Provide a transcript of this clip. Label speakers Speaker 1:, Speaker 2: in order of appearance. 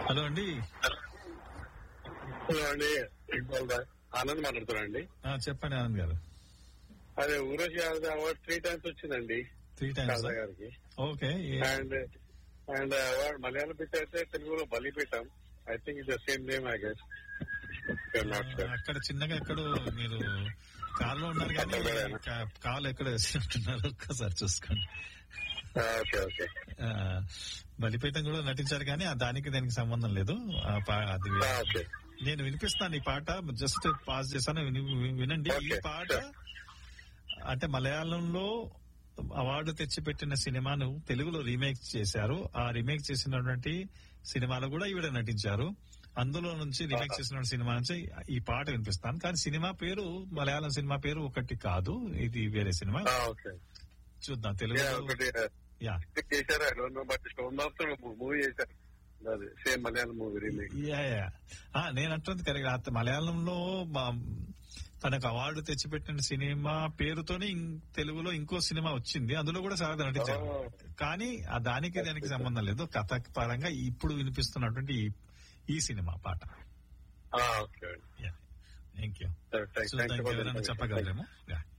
Speaker 1: Hello అండి
Speaker 2: hello అండి ఇక్బాల్ భాయ్ ఆనంద్ మాట్లాడుతున్నానండి
Speaker 1: ఆ, చెప్పండి ఆనంద్ గారు
Speaker 2: అదే ఊరజ్ యాదవ్ అవార్డ్ త్రీ టైమ్స్ వచ్చిందండి
Speaker 1: త్రీ టైమ్స్
Speaker 2: శారదా గారికి
Speaker 1: okay
Speaker 2: and and award Malayalam picture అయితే తెలుగులో బలి పెట్టాం I think it same name I guess not sure
Speaker 1: అక్కడ చిన్నగా ఎక్కడో మీరు కాల్లో ఉన్నారు కానీ కా- కాల్ ఎక్కడ వేసినట్టున్నారు ఒక్కసారి చూసుకోండి
Speaker 2: ఓకే ఓకే
Speaker 1: ఆ, బలిపీఠం కూడా నటించారు కానీ ఆ దానికి దానికి సంబంధం లేదు ఆ పా- అది వేరే.
Speaker 2: ఓకే
Speaker 1: నేను వినిపిస్తాను ఈ పాట జస్ట్ పాస్ చేశాను విని- వినండి ఈ
Speaker 2: Okay,
Speaker 1: పాట
Speaker 2: sure.
Speaker 1: అంటే మలయాళంలో అవార్డు తెచ్చిపెట్టిన సినిమాను తెలుగులో రీమేక్ చేశారు ఆ రీమేక్ చేసినటువంటి సినిమాలో కూడా ఈవిడ నటించారు అందులో నుంచి రీమేక్ చేసిన సినిమా నుంచి ఈ పాట వినిపిస్తాను కానీ సినిమా పేరు మలయాళం సినిమా పేరు ఒకటి కాదు ఇది వేరే సినిమా
Speaker 2: ఓకే
Speaker 1: చూద్దాం తెలుగు
Speaker 2: ఒకటి
Speaker 1: యా
Speaker 2: చేశారు I don't know but stone of movie చేశారు అది same Malayalam movie remake
Speaker 1: yeah, yeah. ఆ, నేను అంటుంది కరెక్ట్ ఆ మలయాళంలో మా- తనకు అవార్డు తెచ్చిపెట్టిన సినిమా పేరుతోనే ఇం- తెలుగులో ఇంకో సినిమా వచ్చింది అందులో కూడా సారథ నటించారు
Speaker 2: Oh.
Speaker 1: కానీ ఆ దానికి దానికి సంబంధం లేదు కథ పరంగా ఇప్పుడు వినిపిస్తున్నటువంటి ఈ- ఈ సినిమా పాట
Speaker 2: ఓకే
Speaker 1: థ్యాంక్ యూ
Speaker 2: థ్యాంక్
Speaker 1: చూద్దాం ఎవరైనా చెప్పగలరేమో Yeah.